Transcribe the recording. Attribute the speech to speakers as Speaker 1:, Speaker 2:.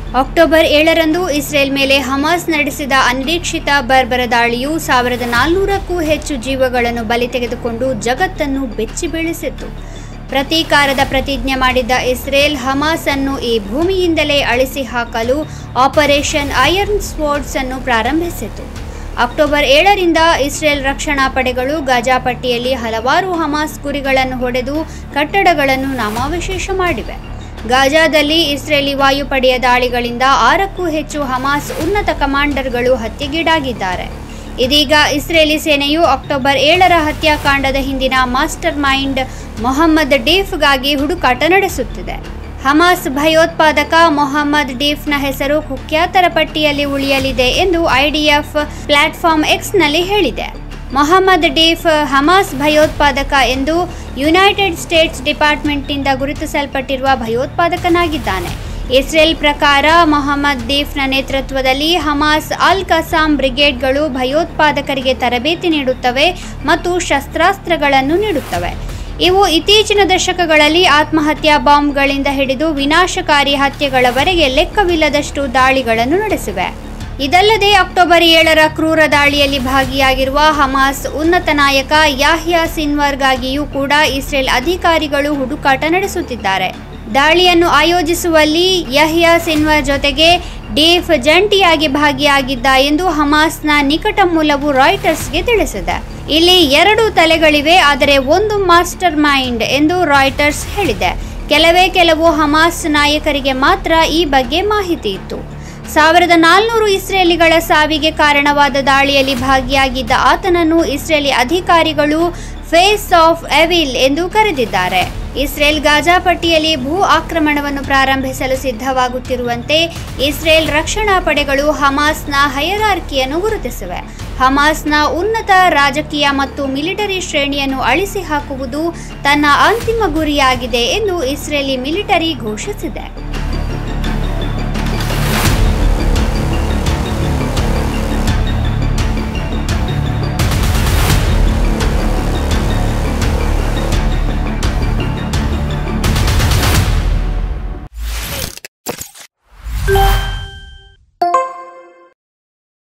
Speaker 1: October ಏಳರಂದು Israel ಮೇಲೆ Hamas ನಡೆಸಿದ ಅನಿರೀಕ್ಷಿತ ಬರ್ಬರ ದಾಳಿಯು ಸಾವಿರದ ನಾಲ್ನೂರಕ್ಕೂ ಹೆಚ್ಚು ಜೀವಗಳನ್ನು ಬಲಿ ತೆಗೆದುಕೊಂಡು ಜಗತ್ತನ್ನು ಬೆಚ್ಚಿ ಬೀಳಿಸಿತ್ತು ಪ್ರತೀಕಾರದ ಪ್ರತಿಜ್ಞೆ ಮಾಡಿದ್ದ ಇಸ್ರೇಲ್ ಹಮಾಸ್ ಅನ್ನು ಈ ಭೂಮಿಯಿಂದಲೇ ಅಳಿಸಿ ಹಾಕಲು ಆಪರೇಷನ್ ಐರನ್ ಸ್ಪೋರ್ಟ್ಸ್ ಅನ್ನು ಪ್ರಾರಂಭಿಸಿತು ಅಕ್ಟೋಬರ್ ಏಳರಿಂದ ಇಸ್ರೇಲ್ ರಕ್ಷಣಾ ಪಡೆಗಳು ಗಾಜಾ ಪಟ್ಟಿಯಲ್ಲಿ ಹಲವಾರು ಹಮಾಸ್ ಗುರಿಗಳನ್ನು ಹೊಡೆದು ಕಟ್ಟಡಗಳನ್ನು ನಾಮಾವಶೇಷ ಮಾಡಿವೆ ಗಾಜಾದಲ್ಲಿ ಇಸ್ರೇಲಿ ವಾಯುಪಡೆಯ ದಾಳಿಗಳಿಂದ ಆರಕ್ಕೂ ಹೆಚ್ಚು ಹಮಾಸ್ ಉನ್ನತ ಕಮಾಂಡರ್ಗಳು ಹತ್ಯೆಗೀಡಾಗಿದ್ದಾರೆ ಇದೀಗ ಇಸ್ರೇಲಿ ಸೇನೆಯು ಅಕ್ಟೋಬರ್ ಏಳರ ಹತ್ಯಾಕಾಂಡದ ಹಿಂದಿನ ಮಾಸ್ಟರ್ ಮೈಂಡ್ ಮೊಹಮ್ಮದ್ ಡೀಫ್ಗಾಗಿ ಹುಡುಕಾಟ ನಡೆಸುತ್ತಿದೆ ಹಮಾಸ್ ಭಯೋತ್ಪಾದಕ ಮೊಹಮ್ಮದ್ ಡೀಫ್ನ ಹೆಸರು ಕುಖ್ಯಾತರ ಪಟ್ಟಿಯಲ್ಲಿ ಉಳಿಯಲಿದೆ ಎಂದು ಐಡಿಎಫ್ ಪ್ಲಾಟ್ಫಾರ್ಮ್ ಎಕ್ಸ್ನಲ್ಲಿ ಹೇಳಿದೆ ಮೊಹಮ್ಮದ್ ಡೀಫ್ ಹಮಾಸ್ ಭಯೋತ್ಪಾದಕ ಎಂದು ಯುನೈಟೆಡ್ ಸ್ಟೇಟ್ಸ್ ಡಿಪಾರ್ಟ್ಮೆಂಟ್ನಿಂದ ಗುರುತಿಸಲ್ಪಟ್ಟಿರುವ ಭಯೋತ್ಪಾದಕನಾಗಿದ್ದಾನೆ ಇಸ್ರೇಲ್ ಪ್ರಕಾರ ಮೊಹಮ್ಮದ್ ದೀಫ್ನ ನೇತೃತ್ವದಲ್ಲಿ ಹಮಾಸ್ ಅಲ್ ಕಸಾಂ ಬ್ರಿಗೇಡ್ಗಳು ಭಯೋತ್ಪಾದಕರಿಗೆ ತರಬೇತಿ ನೀಡುತ್ತವೆ ಮತ್ತು ಶಸ್ತ್ರಾಸ್ತ್ರಗಳನ್ನು ನೀಡುತ್ತವೆ ಇವು ಇತ್ತೀಚಿನ ದಶಕಗಳಲ್ಲಿ ಆತ್ಮಹತ್ಯಾ ಬಾಂಬ್ಗಳಿಂದ ಹಿಡಿದು ವಿನಾಶಕಾರಿ ಹತ್ಯೆಗಳವರೆಗೆ ಲೆಕ್ಕವಿಲ್ಲದಷ್ಟು ದಾಳಿಗಳನ್ನು ನಡೆಸಿವೆ ಇದಲ್ಲದೆ ಅಕ್ಟೋಬರ್ ಏಳರ ಕ್ರೂರ ದಾಳಿಯಲ್ಲಿ ಭಾಗಿಯಾಗಿರುವ ಹಮಾಸ್ ಉನ್ನತ ನಾಯಕ ಯಾಹ್ಯಾ ಸಿನ್ವರ್ಗಾಗಿಯೂ ಕೂಡ ಇಸ್ರೇಲ್ ಅಧಿಕಾರಿಗಳು ಹುಡುಕಾಟ ನಡೆಸುತ್ತಿದ್ದಾರೆ ದಾಳಿಯನ್ನು ಆಯೋಜಿಸುವಲ್ಲಿ ಯಹ್ಯಾ ಸಿನ್ವರ್ ಜೊತೆಗೆ ಡೀಫ್ ಜಂಟಿಯಾಗಿ ಭಾಗಿಯಾಗಿದ್ದ ಎಂದು ಹಮಾಸ್ನ ನಿಕಟ ಮೂಲವು ರಾಯ್ಟರ್ಸ್ಗೆ ತಿಳಿಸಿದೆ ಇಲ್ಲಿ ಎರಡು ತಲೆಗಳಿವೆ ಆದರೆ ಒಂದು ಮಾಸ್ಟರ್ ಮೈಂಡ್ ಎಂದು ರಾಯ್ಟರ್ಸ್ ಹೇಳಿದೆ ಕೆಲವೇ ಕೆಲವು ಹಮಾಸ್ ನಾಯಕರಿಗೆ ಮಾತ್ರ ಈ ಬಗ್ಗೆ ಮಾಹಿತಿ ಇತ್ತು ಸಾವಿರದ ನಾಲ್ನೂರು ಇಸ್ರೇಲಿಗಳ ಸಾವಿಗೆ ಕಾರಣವಾದ ದಾಳಿಯಲ್ಲಿ ಭಾಗಿಯಾಗಿದ್ದ ಆತನನ್ನು ಇಸ್ರೇಲಿ ಅಧಿಕಾರಿಗಳು ಫೇಸ್ ಆಫ್ ಎವಿಲ್ ಎಂದು ಕರೆದಿದ್ದಾರೆ ಇಸ್ರೇಲ್ ಗಾಜಾ ಪಟ್ಟಿಯಲ್ಲಿ ಭೂ ಆಕ್ರಮಣವನ್ನು ಪ್ರಾರಂಭಿಸಲು ಸಿದ್ಧವಾಗುತ್ತಿರುವಂತೆ ಇಸ್ರೇಲ್ ರಕ್ಷಣಾ ಪಡೆಗಳು ಹಮಾಸ್ನ ಹಯರಾರ್ಕಿಯನ್ನು ಗುರುತಿಸಿವೆ ಹಮಾಸ್ನ ಉನ್ನತ ರಾಜಕೀಯ ಮತ್ತು ಮಿಲಿಟರಿ ಶ್ರೇಣಿಯನ್ನು ಅಳಿಸಿ ಹಾಕುವುದು ತನ್ನ ಅಂತಿಮ ಗುರಿಯಾಗಿದೆ ಎಂದು ಇಸ್ರೇಲಿ ಮಿಲಿಟರಿ ಘೋಷಿಸಿದೆ